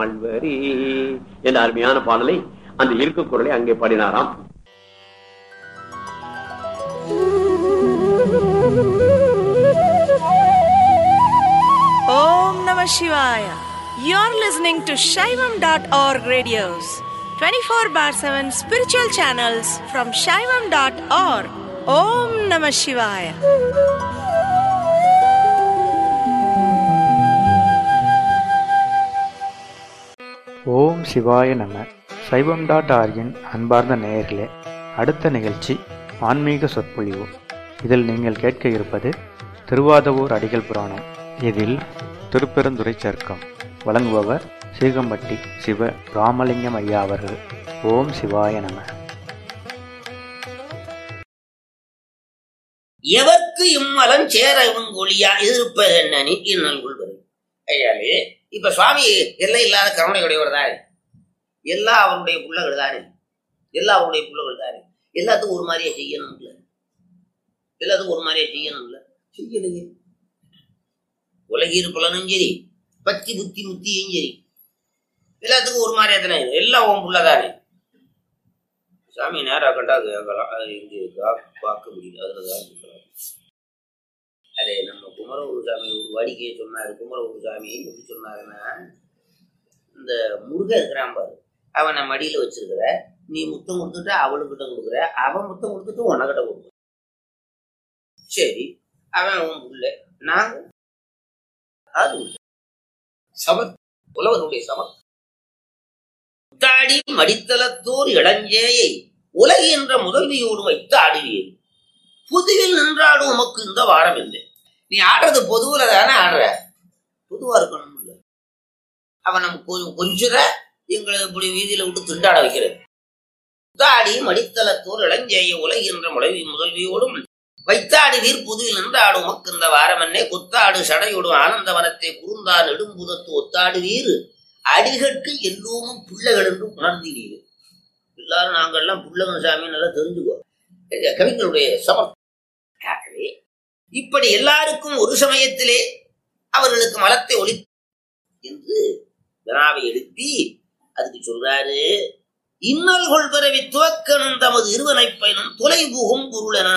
ஆழ்வரே என்ற அருமையான பாடலை அந்த இருக்கு குரலை அங்கே பாடினாராம் Om Namah Shivaya. You're listening to Shaivam.org radios, 24 bar 7 spiritual channels from Shaivam.org. Om Namah Shivaya. ஓம் சிவாய நம சைவம் டாட் ஆர்கின் அன்பார்ந்த நேயர்களே அடுத்த நிகழ்ச்சி ஆன்மீக சொற்பொழிவு இதில் நீங்கள் கேட்க இருப்பது திருவாதவூர் அடிகள் புராணம் இதில் திருப்பெருந்துறை சர்க்கம் வழங்குபவர் சீகம்பட்டி சிவ ராமலிங்கம் ஐயா அவர்கள் ஓம் சிவாய நம எவர்க்கு இம்மலம் சேர ஒளியா எதிர்ப்பது என்னனி இன்னல் கொள்வது ஐயாலே இப்ப சுவாமி எல்லை இல்லாத கருணை உடையவர் தானே எல்லாம் அவருடைய புள்ளகள் தானே எல்லாம் அவருடைய புள்ளகள் தானே எல்லாத்துக்கும் ஒரு மாதிரியே செய்யணும் இல்ல எல்லாத்துக்கும் ஒரு மாதிரியே செய்யணும் இல்ல செய்யலையே உலகீர் புலனும் சரி பத்தி புத்தி முத்தியும் சரி எல்லாத்துக்கும் ஒரு மாதிரியா தானே எல்லாம் உன் புள்ளதானே சாமி நேரா கண்டா கேட்கலாம் அது இங்கே கா- பார்க்க முடியல அதுலதான் கேட்கலாம் அதே நம்ம குமரகுரு சாமி ஒரு வாடிக்கையை சொன்னாரு குமரகுரு சாமி எப்படி சொன்னாருன்னா இந்த முருகன் இருக்கிறான் பாரு அவனை மடியில வச்சிருக்கிற நீ முத்தம் கொடுத்துட்டு அவளுக்கிட்ட கொடுக்குற அவன் முத்தம் கொடுத்துட்டு உனக்கிட்ட கொடுக்குற சரி அவன் உன் புள்ள நாங்க அது உள்ள. சமத் புலவனுடைய சமத் தாடி மடித்தளத்தோர் இளஞ்சேயை உலகு என்ற முதல்வியோடு வைத்து ஆடுவீர் புதுவில் நின்றாடும் உமக்கு இந்த வாரம் இல்லை நீ ஆடுறது பொதுவுல தானே ஆடுற பொதுவா இருக்கணும் இல்ல அவன் நம்ம கொஞ்சம் கொஞ்சுற எங்களை இப்படி வீதியில விட்டு திண்டாட வைக்கிறது தாடி மடித்தளத்தோர் இளஞ்சேய உலகு என்ற முளைவி முதல்வியோடும் வைத்தாடுவீர் புதுவில் நின்றாடு உமக்கு இந்த வாரம் என்னே கொத்தாடு சடையோடும் ஆனந்தவனத்தை குறுந்தா நெடும்புதத்து ஒத்தாடுவீர் அடிகட்கு எல்லோரும் பிள்ளைகள் என்று உணர்ந்தீர்கள் எல்லாரும் நாங்கள்லாம் பிள்ளைகள் சாமி நல்லா தெரிஞ்சுக்கோ இது கவிஞருடைய சமம் ஆகவே இப்படி எல்லாருக்கும் ஒரு சமயத்திலே அவர்களுக்கு மலத்தை ஒளி என்று வினாவை எழுப்பி அதுக்கு சொல்றாரு இன்னல் கொள் பிறவி துவக்கணும் தமது இருவனை பயனும் தொலை புகும் பொருள் என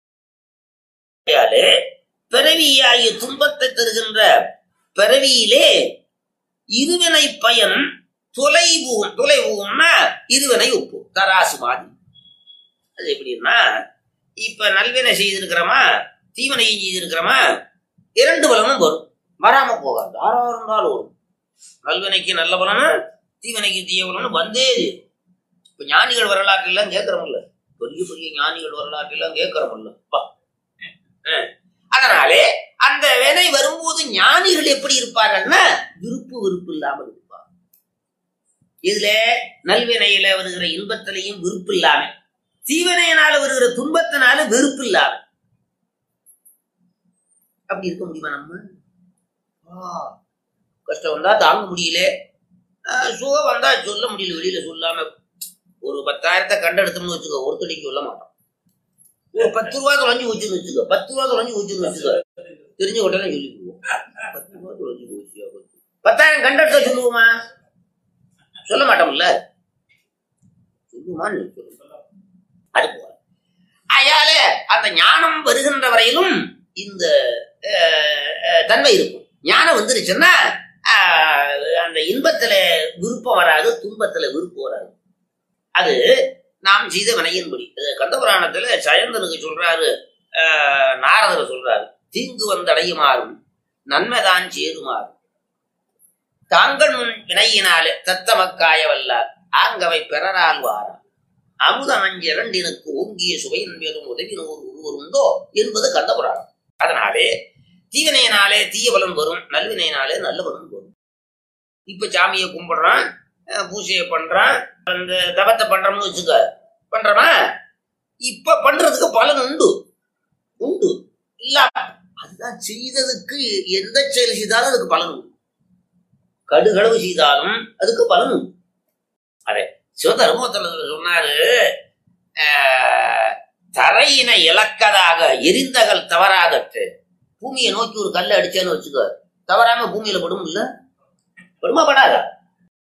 அழைத்தாலே பிறவியாகிய துன்பத்தை தருகின்ற பிறவியிலே இருவினை பயன் தொலைபூம் தொலைபூம்னா இருவினை ஒப்பு தராசு மாதிரி அது எப்படின்னா இப்ப நல்வினை செய்திருக்கிறோமா தீவினையும் செய்திருக்கிறோமா இரண்டு பலனும் வரும் வராம போகாது யாரா இருந்தாலும் வரும் நல்வினைக்கு நல்ல பலனு தீவினைக்கு தீய பலனு வந்தே தீரும். இப்ப ஞானிகள் வரலாற்று எல்லாம் கேட்கிறோம்ல பெரிய பெரிய ஞானிகள் வரலாற்று எல்லாம் கேட்கிறோம்ல அப்பா. அஹ். அதனாலே அந்த வினை வரும்போது ஞானிகள் எப்படி இருப்பார்கள்னா விருப்பு விருப்பு இல்லாமல் இருப்பார் இதுல நல்வினையில வருகிற இன்பத்திலையும் விருப்பு இல்லாம தீவினையினால வருகிற துன்பத்தினால வெறுப்பு இல்லாம அப்படி இருக்க முடியுமா நம்ம ஆ, கஷ்டம் வந்தா தாங்க முடியல ஆ, சுகம் வந்தா சொல்ல முடியல வெளியில சொல்லாம ஒரு பத்தாயிரத்தை கண்டெடுத்தோம்னு வச்சுக்கோ ஒருத்தடிக்கு சொல்ல மாட்டோம் ஒரு பத்து ரூபா தொலைஞ்சு வச்சுன்னு வச்சுக்கோ பத்து ரூபா தொலைஞ்சு வச்சுன்னு வச்சுக்கோ தெரிஞ்ச உடனே சொல்லிக்குவோம் பத்து ரூபா தொலைஞ்சு போச்சு பத்தாயிரம் கண்டெடுத்த சொல்லுவோமா சொல்ல மாட்டோம்ல சொல்லுமான்னு சொல்லுவோம் அது போல அயால அந்த ஞானம் வருகின்ற வரையிலும் இந்த அஹ், அஹ், தன்மை இருக்கும் ஞானம் வந்துருச்சுன்னா அஹ், அந்த இன்பத்துல விருப்பம் வராது துன்பத்துல விருப்பம் வராது அது நாம் செய்த வினையின்படி இது கந்தபுராணத்துல சயந்தனுக்கு சொல்றாரு அஹ், நாரதர் சொல்றாரு தீங்கு வந்தடையுமாறும் நன்மைதான் சேருமாறும் தாங்கள் முன் வினையினாலே தத்தமக்காய வல்லார் ஆங்கவை பிறரால் வாரா அமுதம் இரண்டினுக்கு ஓங்கிய சுவையின் மேலும் உதவினோர் ஒருவர் உண்டோ என்பது கந்தபுராணம் அதனாலே தீவினையினாலே தீய பலன் வரும் நல்வினையினாலே நல்ல பலன் வரும் இப்ப சாமியை கும்பிடுறான் அஹ் பூஜையை பண்றான் அந்த தவத்தை பண்றோம்னு வச்சுக்க பண்றோமா இப்ப பண்றதுக்கு பலன் உண்டு உண்டு இல்ல அதுதான் செய்ததுக்கு எந்த செயல் செய்தாலும் அதுக்கு பலன் உண்டு கடுகளவு செய்தாலும் அதுக்கு பலன் உண்டு அதே சிவதர்மத்துல சொன்னாரு ஆஹ், தரையினை இலக்கதாக எரிந்தகல் தவறாகட்டு பூமியை நோக்கி ஒரு கல்லை அடிச்சேன்னு வச்சுக்கோ தவறாம பூமியில படும் இல்ல படுமா படாதா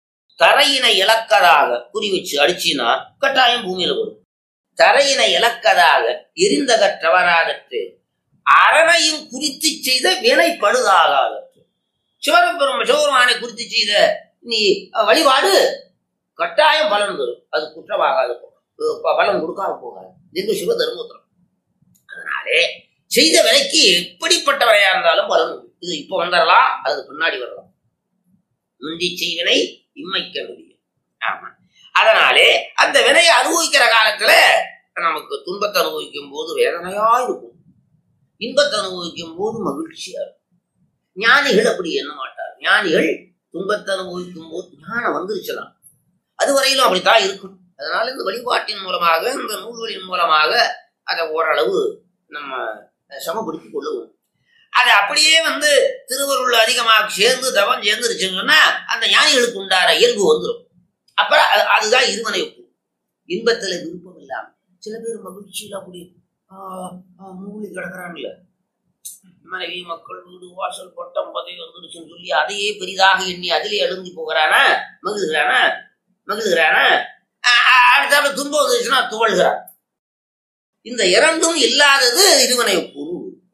தரையினை இழக்கதாக குறி வச்சு அடிச்சினா கட்டாயம் பூமியில வரும் தரையினை இழக்கதாக எரிந்தகற்றவராகற்று அரணையும் குறித்து செய்த வினை பழுதாகாதற்று சிவரப்பெரும் சிவபெருமானை குறித்து செய்த நீ அஹ், வழிபாடு கட்டாயம் பலன் தரும் அது குற்றமாகாது அஹ், ப- பலன் கொடுக்காம போகாது இது சிவ தர்மபுத்திரம் அதனாலே செய்த விலைக்கு எப்படிப்பட்ட விலையா இருந்தாலும் பலன் உண்டு. இது இப்ப வந்துடலாம் அது பின்னாடி வரலாம் முந்தி செய்வினை இம்மைக்க முடியும் ஆமா அதனாலே அந்த வினையை அனுபவிக்கிற காலத்துல நமக்கு துன்பத்தை அனுபவிக்கும் போது வேதனையா இருக்கும் இன்பத்தை அனுபவிக்கும் போது மகிழ்ச்சியா இருக்கும் ஞானிகள் அப்படி எண்ண மாட்டார் ஞானிகள் துன்பத்தை அனுபவிக்கும் போது ஞானம் வந்துருச்சலாம் அது வரையிலும் அப்படித்தான் இருக்கும் அதனால இந்த வழிபாட்டின் மூலமாக இந்த நூல்களின் மூலமாக அதை ஓரளவு நம்ம சமப்படுத்திக் கொள்ளுவோம் அது அப்படியே வந்து திருவருள் அதிகமாக சேர்ந்து தவம் சேர்ந்துருச்சுன்னா அந்த ஞானிகளுக்கு உண்டான இயல்பு வந்துடும் அப்புறம் அது- அதுதான் இருமனை ஒப்பு இன்பத்துல விருப்பம் இல்லாம சில பேர் மகிழ்ச்சியில அப்படி ஆஹ், ஆஹ், மூழ்கி கிடக்குறாங்கல்ல மனைவி மக்கள் வீடு வாசல் பட்டம் பதவி வந்துருச்சுன்னு சொல்லி அதையே பெரிதாக எண்ணி அதிலே எழுந்தி போகிறானா மகிழ்கிறானா மகிழ்கிறானா ஆஹ், ஆஹ், அடுத்தாப்புல துன்பம் வந்துருச்சுன்னா துவழ்கிறான் இந்த இரண்டும் இல்லாதது இருவனை ஒப்பு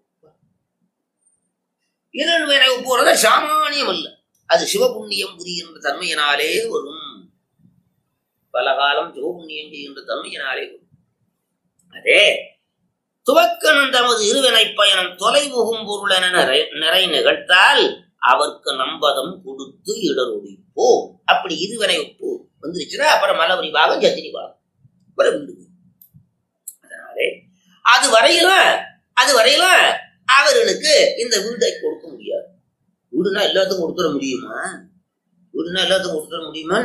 இருவனை ஒப்புறது சாமானியம் அல்ல அது சிவபுண்ணியம் புரிகின்ற தன்மையினாலே வரும் பல காலம் சிவபுண்ணியம் செய்கின்ற தன்மையினாலே வரும் அதே துவக்கணும் தமது இருவினை பயணம் தொலைபுகும் பொருள் என நிறை நிறை நிகழ்த்தால் அவர்க்கு நம்பதம் கொடுத்து இடரொடிப்போ அப்படி இருவினை ஒப்பு வந்துருச்சுன்னா அப்புறம் மலபரி பாகம் சத்திரி பாகம் அப்புறம் வீடு அதனாலே அது வரையிலும் அது வரையிலும் அவர்களுக்கு இந்த வீடை கொடுக்க முடியாது வீடுனா எல்லாத்துக்கும் கொடுத்துட முடியுமா வீடுனா எல்லாத்துக்கும் கொடுத்துட முடியுமா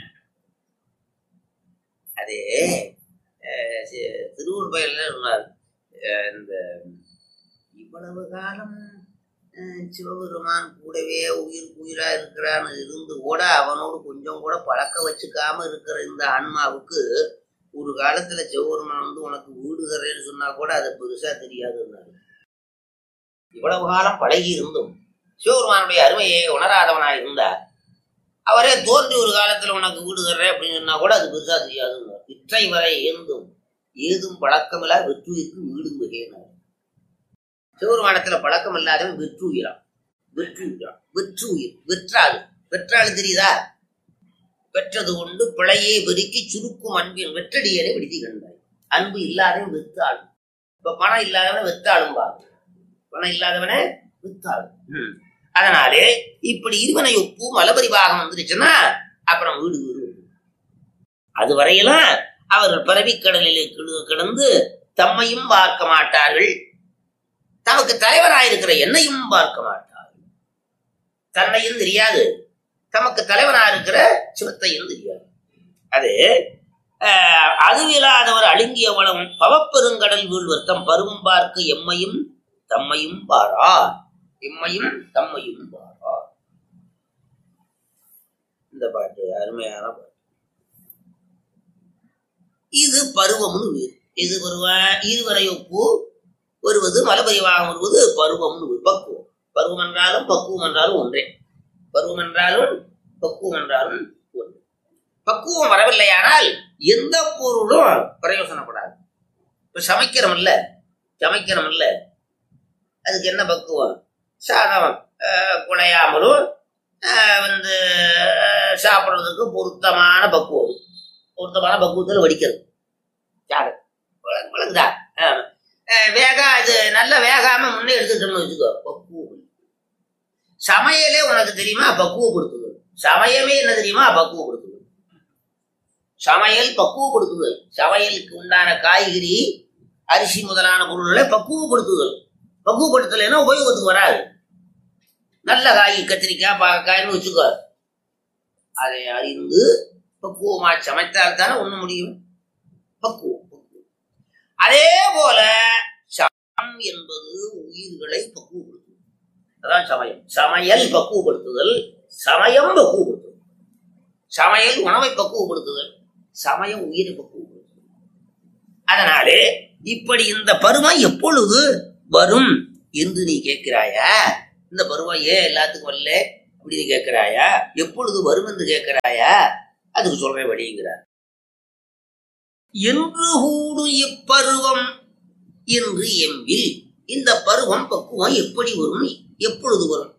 அதே அஹ், சி- திருவூர் பயில சொன்னார் அஹ், இந்த இவ்வளவு காலம் அஹ், சிவபெருமான் கூடவே உயிர் உயிரா இருக்கிறான்னு இருந்து கூட அவனோடு கொஞ்சம் கூட பழக்க வச்சுக்காம இருக்கிற இந்த ஆன்மாவுக்கு ஒரு காலத்துல சிவபெருமான் வந்து உனக்கு வீடு தரேன்னு சொன்னா கூட அது பெருசா தெரியாதுன்னாரு இவ்வளவு காலம் பழகி இருந்தும் சிவபெருமானுடைய அருமையை உணராதவனா இருந்தா அவரே தோன்றி ஒரு காலத்துல உனக்கு வீடு தர்றேன் அப்படின்னு சொன்னா கூட அது பெருசா தெரியாதுன்னு இற்றை வரை ஏந்தும் ஏதும் பழக்கமில்லா வெற்றுயிருக்கு வீடும் மிகையினார் சிவபெருமானத்துல பழக்கம் இல்லாதவன் வெற்றுயிரான் வெற்றுயிரான் வெற்றுயிர் வெற்றாள் வெற்றாள் தெரியுதா பெற்றது கொண்டு பிழையே பெருக்கி சுருக்கும் அன்பின் வெற்றடியனை விடுதி கண்டாய் அன்பு இல்லாதவன் வெத்தாள் இப்ப பணம் இல்லாதவனை வெத்தாளும் பாரு பணம் இல்லாதவனை வித்தாளும் ம். அதனாலே இப்படி இருவனை ஒப்பு மலபரிபாகம் வந்துருச்சுன்னா அப்புறம் வீடு வீடு அது வரையிலும் அவர்கள் பிறவிக் கடலிலே கிடு- கிடந்து தம்மையும் பார்க்க மாட்டார்கள் தமக்கு தலைவராயிருக்கிற என்னையும் பார்க்க மாட்டார்கள் தன்னையும் தெரியாது தமக்கு தலைவனா இருக்கிற சிவத்தையும் தெரியாது அது ஆஹ், அதுவில்லாதவர் அழுங்கிய வளம் பவப்பெருங்கடல் வீழ்வர் தம் பருவம் பார்க்க எம்மையும் தம்மையும் பாரா எம்மையும் தம்மையும் பாரா இந்த பாட்டு அருமையான பாட்டு இது பருவம்னு வேறு இது பருவம் இதுவரை ஒப்பு வருவது மலபரிவாகம் வருவது பருவம்னு வேறு. பக்குவம் பருவம் என்றாலும் பக்குவம் என்றாலும் ஒன்றே பருவம் என்றாலும் பக்குவம் என்றாலும் ஒன்று பக்குவம் வரவில்லையானால் எந்த பொருளும் பிரயோசனப்படாது இப்ப சமைக்கிறோம் இல்ல சமைக்கிறோம் இல்ல அதுக்கு என்ன பக்குவம் சாதம் அஹ், குழையாமலும் அஹ், வந்து அஹ், சாப்பிடுறதுக்கு பொருத்தமான பக்குவம் பொருத்தமான பக்குவத்தில் வடிக்கிறது சாதம் விளங்கு- விளங்குதா ஆமா. அஹ், வேகா இது நல்லா வேகாம முன்னே எடுத்துட்டோம்னு வச்சுக்கோ பக்குவம் சமையலே உனக்கு தெரியுமா பக்குவப்படுத்துதல் சமயமே என்ன தெரியுமா பக்குவப்படுத்துதல் சமையல் பக்குவப்படுத்துதல் சமையலுக்கு உண்டான காய்கறி அரிசி முதலான பொருள்களை பக்குவப்படுத்துதல் பக்குவப்படுத்தலைன்னா உபயோகத்துக்கு வராது நல்ல காய் கத்திரிக்காய் பாகக்காய்னு வச்சுக்கோ அதை அறிந்து பக்குவமா சமைத்தால் தானே உண்ண முடியும் பக்குவம் பக்குவம். அதே போல சமம் என்பது உயிர்களை பக்குவப்படுத்தும் அதான் சமயம் சமையல் பக்குவப்படுத்துதல் சமயம் பக்குவப்படுத்துதல் சமையல் உணவை பக்குவப்படுத்துதல் சமயம் உயிரை பக்குவப்படுத்துதல் அதனாலே இப்படி இந்த பருவம் எப்பொழுது வரும் என்று நீ கேட்கிறாயா இந்த பருவம் ஏன் எல்லாத்துக்கும் வரல அப்படின்னு கேட்கிறாயா எப்பொழுது வரும் என்று கேட்கிறாயா அதுக்கு சொல்றேன் வழிங்கிறார் என்று கூடு இப்பருவம் என்று எம்பில் இந்த பருவம் பக்குவம் எப்படி வரும் எப்பொழுது வரும்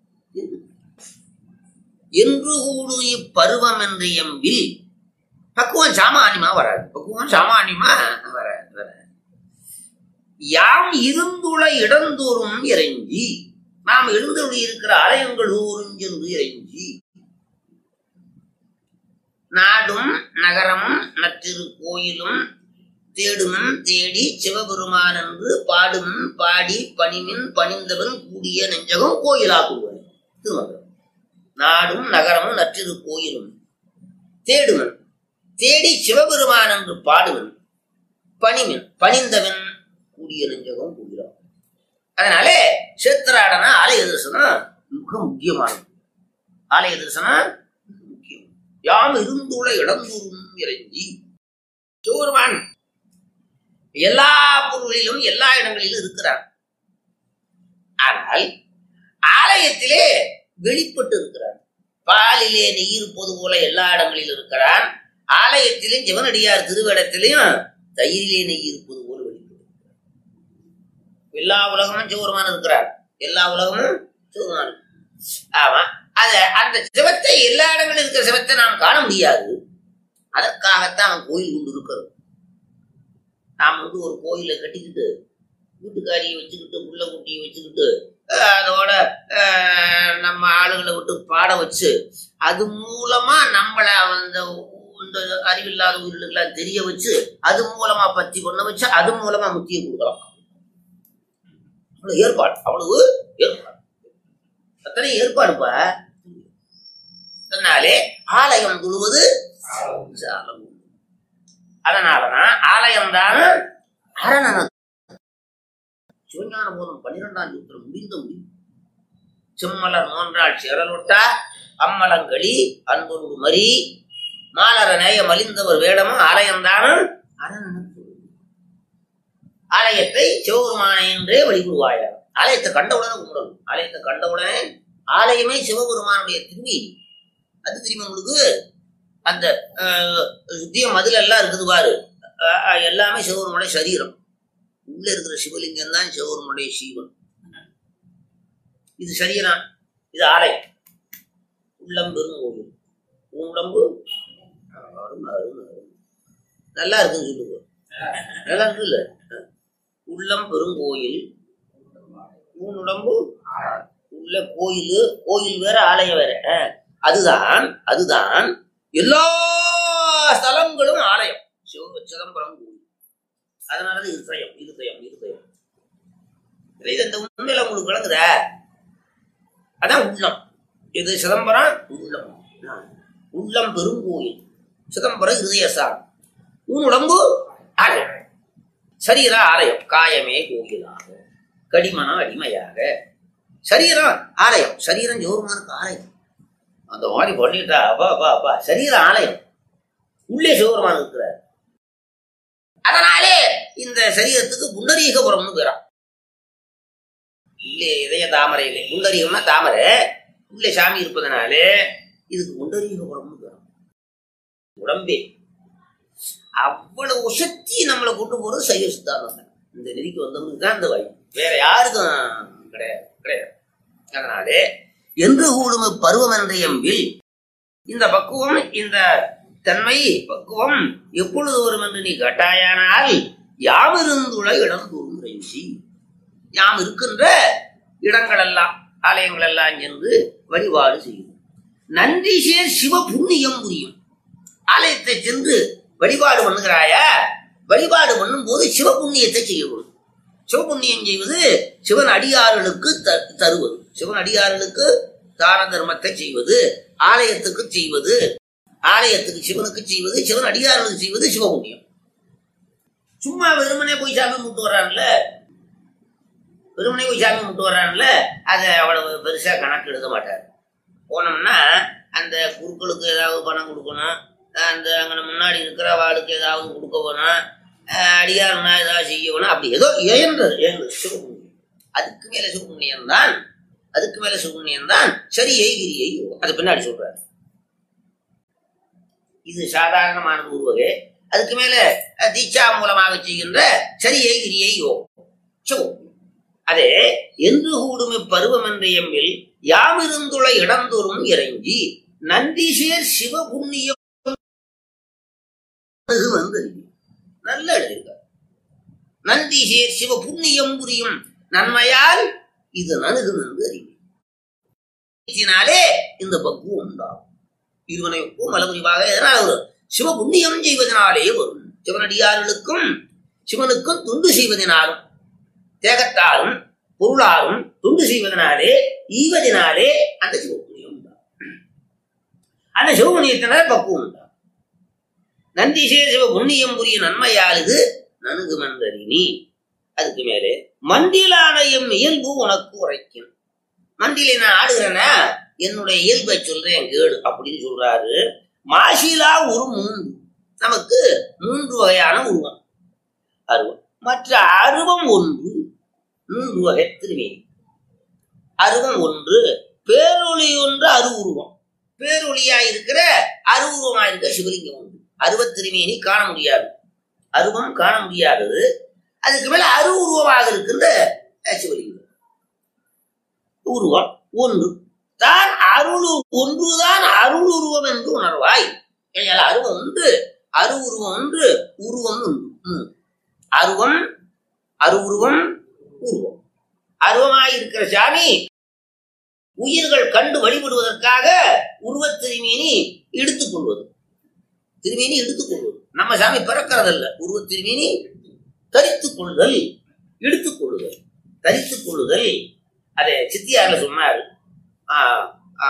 என்று கூடு இப்பருவம் என்று எம்பில் பக்குவம் சாமானியமா வராது பக்குவம் சாமானியமா வராது வராது யாம் இருந்துள்ள இடந்தோறும் இறைஞ்சி நாம் எழுந்தருளி இருக்கிற ஆலயங்கள் ஊரும் சென்று இறைஞ்சி நாடும் நகரமும் நற்றிரு கோயிலும் தேடுமன் தேடி சிவபெருமான் என்று பாடுமன் பாடி பணிமின் பணிந்தவன் கூடிய நெஞ்சகம் கோயிலாக்குவன் திருமணம் நாடும் நகரமும் நற்றிரு கோயிலும் தேடுமன் தேடி சிவபெருமான் என்று பாடுவன் பணிமின் பணிந்தவன் கூடிய நெஞ்சகம் கூடிய அதனாலே சேத்திராடனா ஆலய தரிசனம் மிக முக்கியமானது ஆலய தரிசனம் முக்கியம் யாம் இருந்துள்ள இடந்தூரும் இறங்கி சிவபெருமான் எல்லா பொருளிலும் எல்லா இடங்களிலும் இருக்கிறார் ஆனால் ஆலயத்திலே வெளிப்பட்டு இருக்கிறார் பாலிலே நெய் இருப்பது போல எல்லா இடங்களிலும் இருக்கிறான் ஆலயத்திலும் சிவனடியார் திருவிடத்திலையும் தயிரிலே நெய் இருப்பது போல வெளிப்பட்டு எல்லா உலகமும் சிவபெருமான் இருக்கிறார் எல்லா உலகமும் சிவபெருமான் ஆமா அத அந்த சிவத்தை எல்லா இடங்களிலும் இருக்கிற சிவத்தை நாம் காண முடியாது அதற்காகத்தான் அவன் கோயில் கொண்டு இருக்கிறது நாம் வந்து ஒரு கோயிலை கட்டிக்கிட்டு வீட்டுக்காரியை வச்சுக்கிட்டு புள்ள குட்டியை வச்சுக்கிட்டு அஹ், அதோட அஹ், நம்ம ஆளுகளை விட்டு பாட வச்சு அது மூலமா நம்மளை அந்த இந்த அறிவில்லாத உயிரினங்களாம் தெரிய வச்சு அது மூலமா பத்தி பண்ண வச்சு அது மூலமா முத்தியை கொடுக்கலாம் அவ்வளவு ஏற்பாடு அவ்வளவு ஏற்பாடு அத்தனை ஏற்பாடுப்பா அதனாலே ஆலயம் தொழுவது சாலம் அதனாலதான் ஆலயம்தான் அரணன சிவஞான போதம் பன்னிரெண்டாம் சூத்திரம் முடிந்த முடிவு செம்மலர் நோன்றாள் சேரலொட்டா அம்மலங்களி அன்பொரு மரி மாலர நேய மலிந்தவர் வேடமும் ஆலயம்தான் அரணன ஆலயத்தை சிவபெருமானை என்றே வழிபடுவாயா ஆலயத்தை கண்டவுடனே கும்பிடணும் ஆலயத்தை கண்டவுடனே ஆலயமே சிவபெருமானுடைய திரும்பி அது தெரியுமா உங்களுக்கு அந்த அஹ், சுத்திய மதுல எல்லாம் இருக்குது பாரு அஹ், அஹ், எல்லாமே சிவபெருமானுடைய சரீரம் உள்ள இருக்கிற சிவலிங்கம் தான் சிவபெருமானுடைய சீவன் இது சரீரம் இது ஆலயம் உள்ளம் பெரும் கோவில் உன் உடம்பு அருமை, அருமை, அருமை. நல்லா இருக்குன்னு சொல்லுங்க நல்லா இருக்குல்ல அஹ். உள்ளம் பெருங்கோயில் உன் உடம்பு உள்ள கோயில் கோயில் வேற ஆலயம் வேற அஹ். அதுதான் அதுதான் எல்லா ஸ்தலங்களும் ஆலயம் சிவ சிதம்பரம் கோயில் அதனால இருதயம் இருதயம் இருதயம் இது இந்த உண்மையில உங்களுக்கு விளங்குதா அதான் உள்ளம் இது சிதம்பரம் உள்ளம் ஆ. உள்ளம் பெருங்கோயில் சிதம்பரம் இருதயசாரம் உன் உடம்பு ஆலயம் சரீர ஆலயம் காயமே கோயிலாக கடிமனம் அடிமையாக சரீரம் ஆலயம் சரீரம் ஜோருமானுக்கு ஆலயம் அந்த மாதிரி பண்ணிட்டா அப்பா அப்பா அப்பா சரீர ஆலயம் உள்ளே சிவபெருமான் இருக்கிறார் அதனாலே இந்த சரீரத்துக்கு புண்டரீகபுரம்னு பேரா உள்ளே இதய தாமரையிலே புண்டரீகம்னா தாமரை உள்ளே சாமி இருப்பதனாலே இதுக்கு புண்டரீகபுரம்னு பேரா உடம்பே அவ்வளவு சக்தி நம்மளை கூட்டு போறது சைவ சித்தாந்தம் தான். இந்த நெறிக்கு வந்தவங்களுக்கு தான் இந்த வாய்ப்பு வேற யாருக்கும் கிடையாது கிடையாது அதனாலே என்று கூடும் பருவம் என்ற எம்பில் இந்த பக்குவம் இந்த தன்மை பக்குவம் எப்பொழுது வரும் என்று நீ கேட்டாயானால் யாம் இருந்துள்ள இடம் கூறும் இறைஞ்சி யாம் இருக்கின்ற இடங்களெல்லாம் ஆலயங்கள் எல்லாம் சென்று வழிபாடு செய்யும் நன்றி சேர் சிவ புண்ணியம் புரியும் ஆலயத்தை சென்று வழிபாடு பண்ணுகிறாயா வழிபாடு பண்ணும் போது சிவ புண்ணியத்தை செய்யணும் சிவபுண்ணியம் செய்வது சிவன் அடியார்களுக்கு த- தருவது சிவன் அடியார்களுக்கு தான தர்மத்தை செய்வது ஆலயத்துக்கு செய்வது ஆலயத்துக்கு சிவனுக்கு செய்வது சிவன் அடியார்களுக்கு செய்வது சிவபுண்ணியம் சும்மா வெறுமனே போய் சாமி முட்டு வர்றான்ல வெறுமனே போய் சாமி முட்டு வர்றான்ல அதை அவ்வளவு பெருசா கணக்கு எழுத மாட்டார் போனோம்னா அந்த குருக்களுக்கு ஏதாவது பணம் கொடுக்கணும் அந்த அங்கே முன்னாடி இருக்கிற வாளுக்கு ஏதாவது கொடுக்க போனோம் அஹ் அடியார்னா ஏதாவது செய்யணும் அப்படி ஏதோ இயன்றது இயன்றது சிவபுண்ணியம் அதுக்கு மேல சிவபுண்ணியம் தான் அதுக்கு மேல சிவபுண்ணியம் தான் சரியை கிரியை யோகம் அது பின்னாடி சொல்றாரு இது சாதாரணமானது ஒரு வகை அதுக்கு மேல அஹ், தீட்சா மூலமாக செய்கின்ற சரியை கிரியை யோகம் சிவம் அதே என்று கூடும் இப்பருவம் என்ற எம்மில் யாமிருந்துள்ள இடந்தோறும் இறங்கி நந்திசேர் சிவபுண்ணியம் வந்து நல்ல எழுதியிருக்கார் நந்திசேர் சிவ புண்ணியம் புரியும் நன்மையால் இது நணுகு நன்கு அறிவினாலே இந்த பக்குவம் உண்டாகும் இருவனைக்கும் மலபுரிவாக எதனால் வரும் சிவ புண்ணியம் செய்வதனாலே வரும் சிவனடியார்களுக்கும் சிவனுக்கும் துண்டு செய்வதனாலும் தேகத்தாலும் பொருளாலும் துண்டு செய்வதனாலே ஈவதினாலே அந்த சிவபுண்ணியம் உண்டாகும் அந்த சிவபுண்ணியத்தினால பக்குவம் உண்டாகும் நந்திசே சிவ புண்ணியம் புரிய நன்மையால் இது நணுகு மன்றறினி அதுக்கு மேலே மண்டிலானயம் இயல்பு உனக்கு உரைக்கும் மண்டிலை நான் ஆடுகிறேன்னா என்னுடைய இயல்பை சொல்றேன் கேடு அப்படின்னு சொல்றாரு மாசிலா ஒரு மூன்று நமக்கு மூன்று வகையான உருவம் அருவம் மற்ற அருவம் ஒன்று மூன்று வகை திருமேனி அருவம் ஒன்று பேரொளி ஒன்று அரு உருவம் பேரொளியா இருக்கிற அரு உருவமா இருக்கிற சிவலிங்கம் ஒன்று அருவத் திருமேனி காண முடியாது அருவம் காண முடியாதது அதுக்கு மேல அரு உருவமாக இருக்கின்ற அஹ், சிவலிங்கம் உருவம் ஒன்று தான் அருள் ஒன்றுதான் அருள் உருவம் என்று உணர்வாய் ஏனென்றால் அருவம் ஒன்று அரு உருவம் ஒன்று உருவம் ஒன்று ம். அருவம் அரு உருவம் உருவம் அருவமாய் இருக்கிற சாமி உயிர்கள் கண்டு வழிபடுவதற்காக உருவத் திருமேனி எடுத்துக் கொள்வது திருமேனி எடுத்துக் கொள்வது நம்ம சாமி பிறக்கிறதல்ல உருவத் திருமேனி தரித்துக் கொள்ளுதல் எடுத்துக் கொள்ளுதல் தரித்துக் கொள்ளுதல் அதை சித்தியார்ல சொன்னாரு ஆ, ஆ,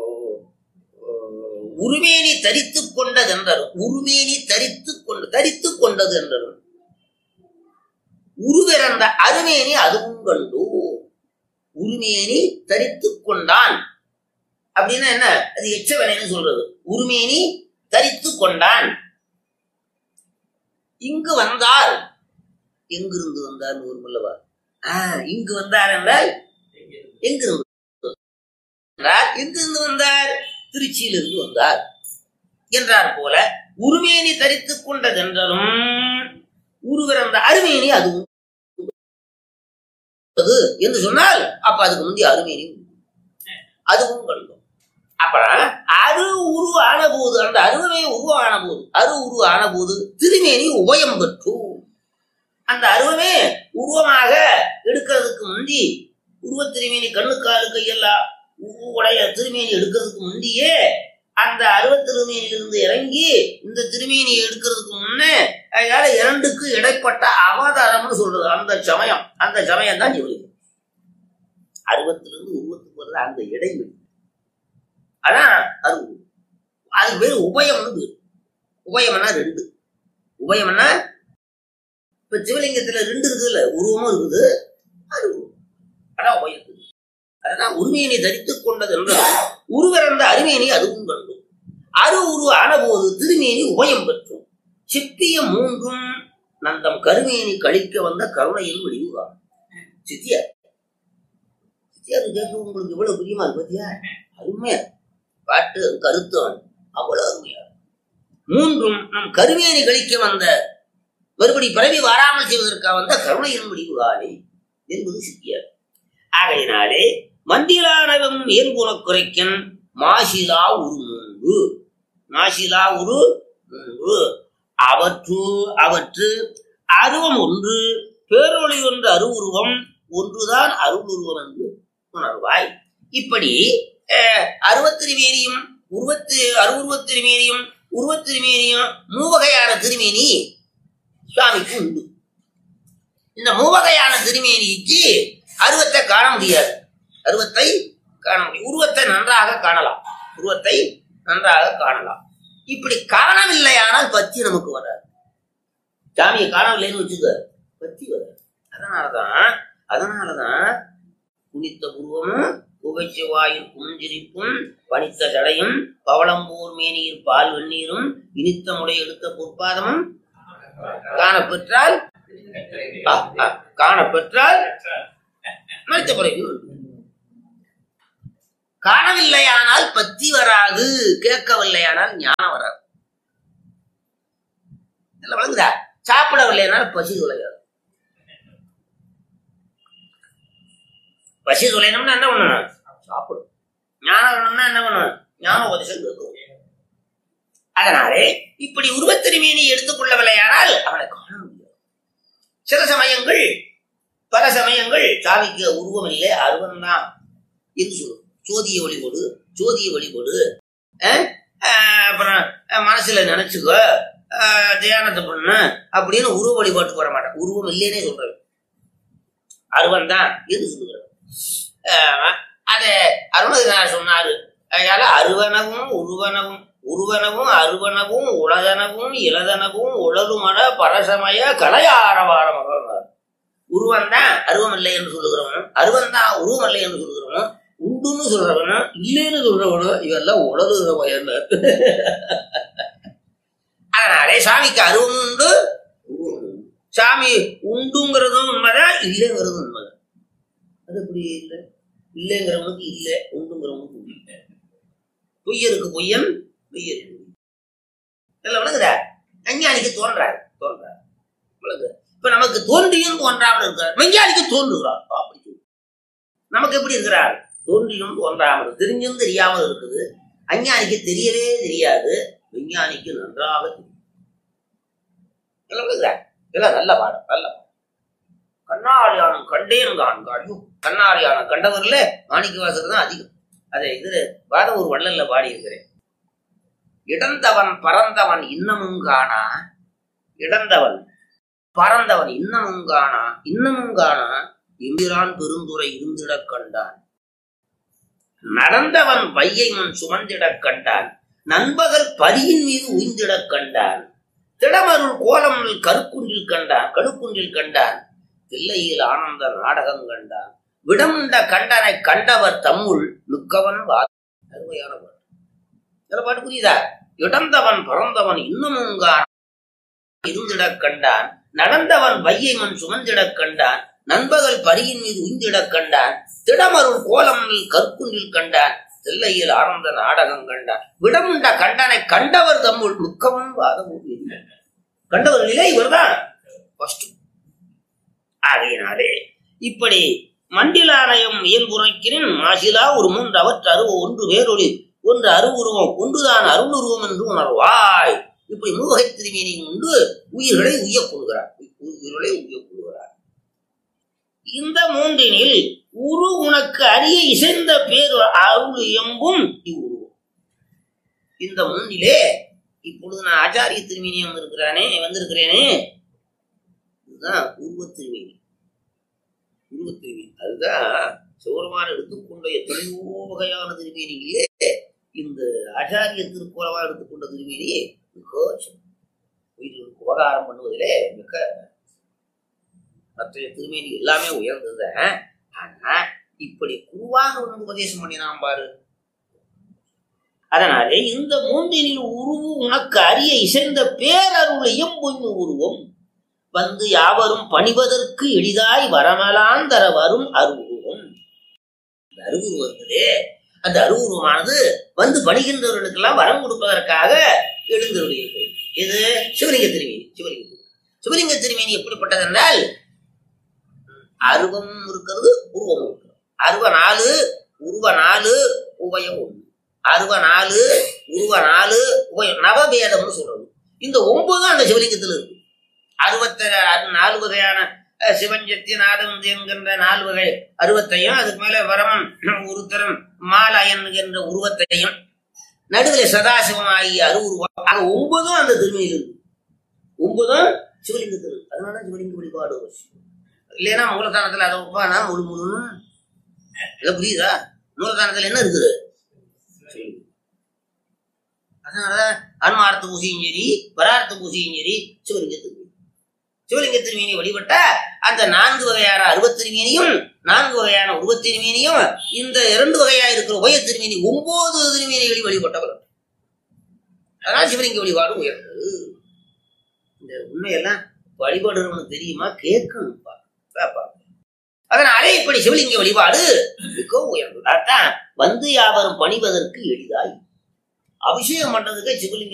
உருமேனி தரித்துக் கொண்டது என்றரும் உருமேனி தரித்துக் கொண்டு தரித்துக் கொண்டது என்றரும் உருவிறந்த அருமேனி அதுவும் கண்டு உருமேனி தரித்துக் கொண்டான் அப்படின்னா என்ன அது எச்சவனைன்னு சொல்றது உருமேனி தரித்துக் கொண்டான் இங்கு வந்தார் எங்கிருந்து வந்தார் ஒரு முல்லவா இங்கு வந்தார் என்றால் எங்கிருந்து என்றால் எங்கிருந்து வந்தார் திருச்சியிலிருந்து வந்தார் என்றார் போல உருமேனி தரித்துக் கொண்டதென்றலும் உருவிறந்த அருமேனி அதுவும் அது என்று சொன்னால் அப்ப அதுக்கு முந்தைய அருமேனி அதுவும் கண்டோம் அப்புறம் அரு உரு ஆன போது அந்த அருவமே உருவான போது அரு உரு ஆன போது திருமேனி உபயம் பெற்று அந்த அருவமே உருவமாக எடுக்கிறதுக்கு முந்தி உருவத் திருமேனி கண்ணு காலு கையெல்லாம் உ- உடைய திருமேனி எடுக்கிறதுக்கு முந்தியே அந்த அருவத் திருமேனியிலிருந்து இறங்கி இந்த திருமேனியை எடுக்கிறதுக்கு முன்னே அதனால இரண்டுக்கு இடைப்பட்ட அவதாரம்னு சொல்றது அந்த சமயம் அந்த சமயம் தான் சிவலிங்கம் அருவத்திலிருந்து உருவத்துக்கு வர்ற அந்த இடைவெளி அதான் அது அதுக்கு பேரு உபயம்னு பேரு உபயம்னா ரெண்டு உபயம்னா இப்ப சிவலிங்கத்துல ரெண்டு இருக்குதுல்ல உருவமும் இருக்குது அருவம் அதான் உபயத்துக்கு அதான் உரிமையினை தரித்துக் கொண்டது என்றால் உருவிறந்த அருமையினை அதுவும் கண்டும் அரு உரு ஆனபோது திருமேனி உபயம் பெற்றும் சிப்பிய மூன்றும் நந்தம் கருமேனி கழிக்க வந்த கருணையின் விடிவுதான் சித்தியார் சித்தியார் கேட்க உங்களுக்கு இவ்வளவு பிரியமா இருக்கு பாத்தியா அருமையா பாட்டு கருத்தம் அவ்வளவு அருமையா மூன்றும் நம் கருமேனி கழிக்க வந்த மறுபடி பிறவி வராமல் செய்வதற்காக வந்த கருணையின் முடிவுகாலே என்பது சித்தியார் ஆகையினாலே மந்திலானவம் இயல்புணக் குறைக்கன் மாசிலா உரு மூன்று மாசிலா உரு மூன்று அவற்று அவற்று அருவம் ஒன்று பேரொளி ஒன்று அருவுருவம் ஒன்றுதான் அருளுருவம் என்று உணர்வாய் இப்படி அஹ், அருவத்திருமேனியும் உருவத்து அருவுருவத் திருமேனியும் உருவத் திருமேனியும் மூவகையான திருமேனி சுவாமிக்கு உண்டு இந்த மூவகையான திருமேனிக்கு அருவத்தை காண முடியாது அருவத்தை காண முடியும் உருவத்தை நன்றாக காணலாம் உருவத்தை நன்றாக காணலாம் இப்படி காணவில்லையானால் பத்தி நமக்கு வராது சாமியை காணவில்லைன்னு வச்சுக்க பத்தி வராது அதனாலதான் அதனாலதான் குனித்த உருவமும் புகைச்ச வாயில் புஞ்சிரிப்பும் பனித்த ஜடையும் பவளம்பூர் மேனியில் பால் வெந்நீரும் இனித்த முறை எடுத்த பொற்பாதமும் காணப்பெற்றால் ஆ, ஆ, காணப்பெற்றால் மறித்த பிறகு காணவில்லையானால் பத்தி வராது கேட்கவில்லையானால் ஞானம் வராது நல்லா விளங்குதா சாப்பிடவில்லையானால் பசி தொலையாது பசி தொலையணும்னா என்ன பண்ணணும் சாப்பிடும் ஞானம் வேணும்னா என்ன பண்ணணும் ஞான உபதேசம் கேட்கும் அதனாலே இப்படி உருவத்திருமீனி எடுத்துக்கொள்ளவில்லையானால் அவனை காண முடியாது சில சமயங்கள் பல சமயங்கள் சாமிக்கு உருவம் இல்லை அருவம் தான் என்று சொல்லும் ஜோதிய வழிபடு ஜோதிய வழிபடு அஹ், அஹ், அப்புறம் அஹ், மனசுல நினைச்சுக்கோ அஹ், தியானத்தை பண்ணு அப்படின்னு உருவ வழிபாட்டுக்கு வர மாட்டேன் உருவம் இல்லைன்னே சொல்றேன் அருவம் தான் என்று சொல்லுகிறேன் அஹ், அது அருணகிரிநாதர் சொன்னாரு அதனால அருவனவும் உருவனவும் உருவனவும் அருவனவும் உலகனவும் இளதனவும் உழலுமட பரசமய கலையாரவாரம் உருவம் தான் அருவம் இல்லை என்று சொல்லுகிறவனும் அருவம் தான் உருவம் இல்லை என்று சொல்லுகிறவனும் உண்டுன்னு சொல்றவனும் இல்லைன்னு சொல்றவனும் இவெல்லாம் உலகுகிற பயன் அதனாலே சாமிக்கு அருவம் உண்டு உருவம் உண்டு. சாமி உண்டுங்கிறதும் உண்மைதான் இல்லைங்கிறதும் உண்மைதான் அது எப்படி இல்லை இல்லைங்கிறவனுக்கு இல்லை உண்டுங்கிறவனுக்கு உண்டு பொய்யருக்கு பொய்யன் பொய்யருக்கு பொய்யன். இல்ல விளங்குதா அஞ்ஞானிக்கு தோன்றாரு தோன்றாரு விளங்குதா இப்ப நமக்கு தோன்றியும் தோன்றாமல் இருக்கிறார் விஞ்ஞானிக்கு தோன்றுகிறார் அப்படி சொல்லு. நமக்கு எப்படி இருக்கிறார் தோன்றியும் தோன்றாமல் தெரிஞ்சும் தெரியாமல் இருக்குது அஞ்ஞானிக்கு தெரியவே தெரியாது விஞ்ஞானிக்கு நன்றாக தெரியும் இதெல்லாம் விளங்குதா? இதெல்லாம் நல்ல பாடம் நல்ல பாடம் கண்ணாடியானம் கண்டேன் காண்காயும் கண்ணாடியானம் கண்டவர்ல மாணிக்கவாசர் தான் அதிகம் அதை இதுல வாத ஒரு வள்ளல்ல பாடி இருக்கிறேன் இடந்தவன் பறந்தவன் இன்னமும் காணா இடந்தவன் பறந்தவன் இன்னமும் காணா இன்னமும் காணா எம்பிரான் பெருந்துரை இருந்திடக் கண்டான் நடந்தவன் வையை முன் சுமந்திடக் கண்டான் நண்பகல் பதியின் மீது உய்ந்திடக் கண்டான் திடமருள் கோலம் கருக்குன்றில் கண்டான் கடுக்குன்றில் கண்டான் தில்லையில் ஆனந்த நாடகம் கண்டான் விடமுண்ட கண்டனை கண்டவர் தம்முள் மிக்கவன் வா அருமையான பாட்டு சில பாட்டு புரியுதா இடந்தவன் பிறந்தவன் இன்னமும் காண இருந்திடக் கண்டான் நடந்தவன் வையை மண் சுமந்திடக் கண்டான் நண்பகல் பரியின் மீது உய்ந்திடக் கண்டான் திடமருள் கோலமில் கற்குன்றில் கண்டான் தில்லையில் ஆனந்த நாடகம் கண்டான் விடமுண்ட கண்டனை கண்டவர் தம்முள் மிக்கவன் வாதம் கண்டவர்களிலே இவர்தான் ஃபர்ஸ்ட் ஆகையினாலே இப்படி மண்டிலாலயம் இயல்புரைக்கிறேன் மாசிலா ஒரு மூன்று அவற்று அருவ ஒன்று வேறொளி ஒன்று அருவுருவம் ஒன்றுதான் அருளுருவம் என்று உணர்வாய் இப்படி மூவகை திருமீனியும் உண்டு உயிர்களை உய்யக் கொள்கிறார் உயிர்களை உய்யக் கொள்கிறார் இந்த மூன்றினில் உரு உனக்கு அரிய இசைந்த பேர் அருள் எம்பும் இவ்வுருவம் இந்த மூன்றிலே இப்பொழுது நான் ஆச்சாரிய திருமேனி வந்திருக்கிறானே வந்திருக்கிறேனே இதுதான் உருவ திருமேனி உருவ திருமேனி அதுதான் சிவருமான எடுத்துக்கொண்ட எத்தனையோ வகையான திருமேனிகளே இந்த ஆச்சாரிய திருக்குறவா எடுத்துக்கொண்ட திருமேனி மிக சிறப்பு. உயிர்களுக்கு உபகாரம் பண்ணுவதிலே மிக மற்ற திருமேனி எல்லாமே உயர்ந்தது ஆனா இப்படி குருவாக வந்து உபதேசம் பண்ணினான் பாரு அதனாலே இந்த மூன்றினில் உருவு உனக்கு அரிய இசைந்த பேரருளையும் பொய்மை உருவம் வந்து யாவரும் பணிவதற்கு எளிதாய் வரமலான் தர வரும் அருவுருவம் இந்த அருவுருவம் இருக்குதே அந்த அருவுருவமானது வந்து பணிகின்றவர்களுக்கெல்லாம் வரம் கொடுப்பதற்காக எழுந்தருளியது இது சிவலிங்க திருமேனி சிவலிங்க திருமேனி. சிவலிங்க திருமேனி எப்படிப்பட்டது என்றால் அருவமும் இருக்கிறது உருவமும் இருக்கிறது அருவ நாலு உருவ நாலு உபயம் ஒண்ணு அருவ நாலு உருவ நாலு உபயம் நவபேதம்னு சொல்றது இந்த ஒன்பதும் அந்த சிவலிங்கத்தில் இருக்கு அறுபத்த நாலு வகையான அஹ், சிவஞ்சத்தி நாதம் என்கின்ற நாலு வகை அருவத்தையும் அதுக்கு மேல வரமன் உருத்தரம் மாலயன் என்ற உருவத்தையும் நடுவில் சதாசிவம் ஆகிய அருவுருவம் ஆக ஒன்பதும் அந்த திருமையில் இருக்கு ஒன்பதும் சிவலிங்கத்தில் இருக்கு அதனால சிவலிங்க வழிபாடு அவசியம் இல்லைன்னா மூலதானத்துல அதை வைப்பானா முழு முழுன்னு இதை புரியுதா மூலதானத்துல என்ன இருக்குது சிவலிங்கம். அதனால அன்மார்த்த பூசையும் சரி பரார்த்த பூசையும் சரி சிவலிங்க திருமேனி சிவலிங்க திருமேனியை வழிபட்டா அந்த நான்கு வகையான அறுபத் திருமேனியும் நான்கு வகையான உருவத் திருமேனியும் இந்த இரண்டு வகையா இருக்கிற உபய திருமேனி ஒன்பது திருமேனிகளை வழிபட்டவர் அதனால சிவலிங்க வழிபாடு உயர்ந்தது இந்த உண்மையெல்லாம் வழிபடுறவனுக்கு தெரியுமா கேட்கணும் பாப்பா. அதனாலே இப்படி சிவலிங்க வழிபாடு மிக உயர்ந்தது அதான் வந்து யாவரும் பணிவதற்கு எளிதாய் அபிஷேகம் பண்றதுக்கு சிவலிங்க